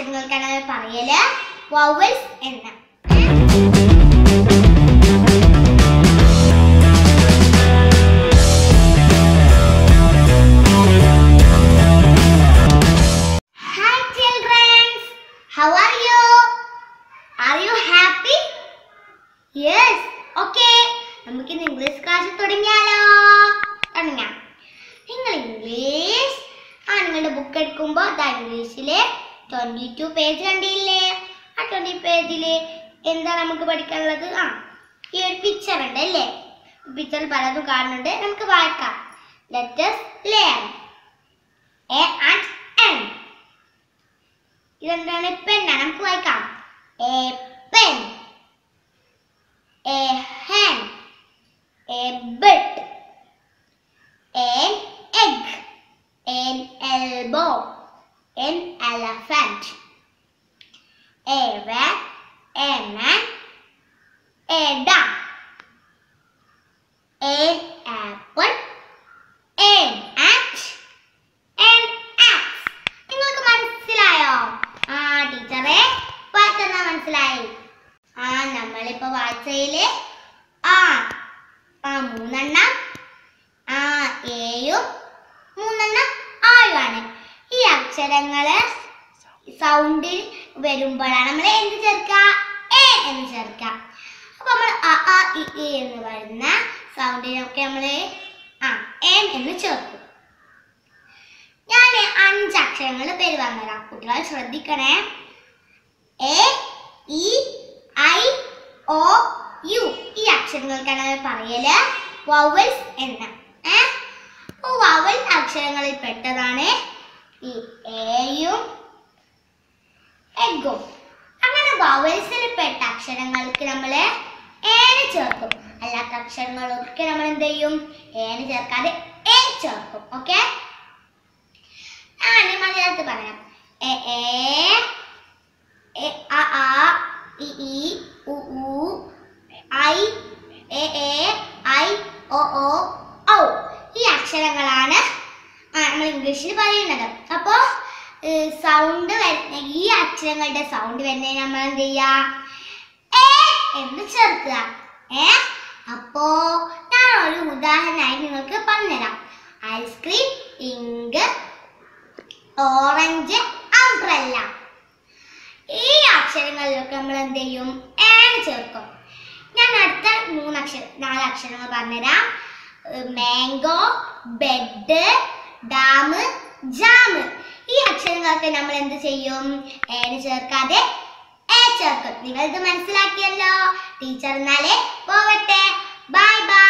അക്ഷരങ്ങൾക്കാണ് പറയല് വവൽസ് എന്ന് Hi children, how are you? Are you happy? Yes, okay. നമുക്ക് ഇന്ന് ഇംഗ്ലീഷ് ക്ലാസ് തുടങ്ങിയാലോ തുടങ്ങാം നിങ്ങൾ ഇംഗ്ലീഷ് ആ നിങ്ങളുടെ ബുക്ക് എടുക്കുമ്പോൾ ദാ ഇംഗ്ലീഷിലെ ട്വന്റി ടു പേജ് കണ്ടില്ലേ ആ ട്വന്റി പേജില് എന്താ നമുക്ക് പഠിക്കാനുള്ളത് ആ ഈ ഒരു പിക്ചർ ഉണ്ട് അല്ലേ പിക്ചറിൽ പലതും കാണുന്നുണ്ട് നമുക്ക് വായിക്കാം let's learn a and an ഇതെന്താണ് പെണ്ണാണ് നമുക്ക് വായിക്കാം a pen a hen a bird an egg an elbow an elephant a rat a man a duck an apple an ant an axe നിങ്ങൾക്ക് മനസ്സിലായോ ആ ടീച്ചറെ വായിച്ചെന്നാ മനസ്സിലായി ആ നമ്മളിപ്പോ വായിച്ചതില് ആ ആ മൂന്നെണ്ണം ആ എയും മൂന്നെണ്ണം ആയുമാണ് ഈ അക്ഷരങ്ങള് സൗണ്ടിൽ വരുമ്പോഴാണ് നമ്മൾ എന്ത് ചേർക്കുക എ എന്ന് ചേർക്കുക അപ്പൊ നമ്മൾ അ ആ ഇ ഈ എന്ന് വരുന്ന സൗണ്ടിനൊക്കെ നമ്മൾ ആ എൻ എന്ന് ചേർക്കും ഞാൻ അഞ്ച് അക്ഷരങ്ങൾ പേര് പറഞ്ഞുതരാം കുട്ടികൾ ശ്രദ്ധിക്കണേ A E I O U ഈ അക്ഷരങ്ങൾക്കാണ് പറയല് വവൽസ് എന്ന് ഏ അപ്പോൾ വവൽ അക്ഷരങ്ങളിൽ പെട്ടതാണ് ഈ എയും എഗും അങ്ങനെ വവൽസിൽ പെട്ട അക്ഷരങ്ങൾക്ക് നമ്മൾ ഏന് ചേർക്കും അല്ലാത്ത അക്ഷരങ്ങളൊക്കെ നമ്മൾ എന്ത് ചെയ്യും ഏന് ചേർക്കാതെ എ ചേർക്കും ഓക്കെ ഞാൻ മലയാളത്തിൽ പറയാം എ എ എ അ ആ ഇ ഈ ഉ ഊ ഐ എ എ ഐ ഒ ഓ ഔ ഈ അക്ഷരങ്ങളാണ് ആ, നമ്മൾ ഇംഗ്ലീഷിൽ പറയുന്നത് അപ്പോൾ സൗണ്ട് വരുന്ന ഈ അക്ഷരങ്ങളുടെ സൗണ്ട് വരുന്നതിന് നമ്മൾ എന്ത് ചെയ്യുക എ എന്ന് ചേർക്കുക ഏ അപ്പോ ഞാൻ ഒരു ഉദാഹരണമായി നിങ്ങൾക്ക് പറഞ്ഞുതരാം ഐസ്ക്രീം ഇങ്ക് ഓറഞ്ച് അംബ്രല്ല ഈ അക്ഷരങ്ങളിലൊക്കെ നമ്മൾ എന്ത് ചെയ്യും ഏണ് ചേർക്കും ഞാൻ അടുത്ത മൂന്ന് അക്ഷരം നാല് അക്ഷരങ്ങൾ പറഞ്ഞുതരാം മാംഗോ ബെഡ് ഡാം ജാമ് ഈ അക്ഷരങ്ങളൊക്കെ നമ്മൾ എന്ത് ചെയ്യും ഏന് ചേർക്കാതെ ഏ ചേർക്കും നിങ്ങൾ ഇത് മനസ്സിലാക്കിയല്ലോ ടീച്ചർ എന്നാലേ പോവട്ടെ ബൈ ബൈ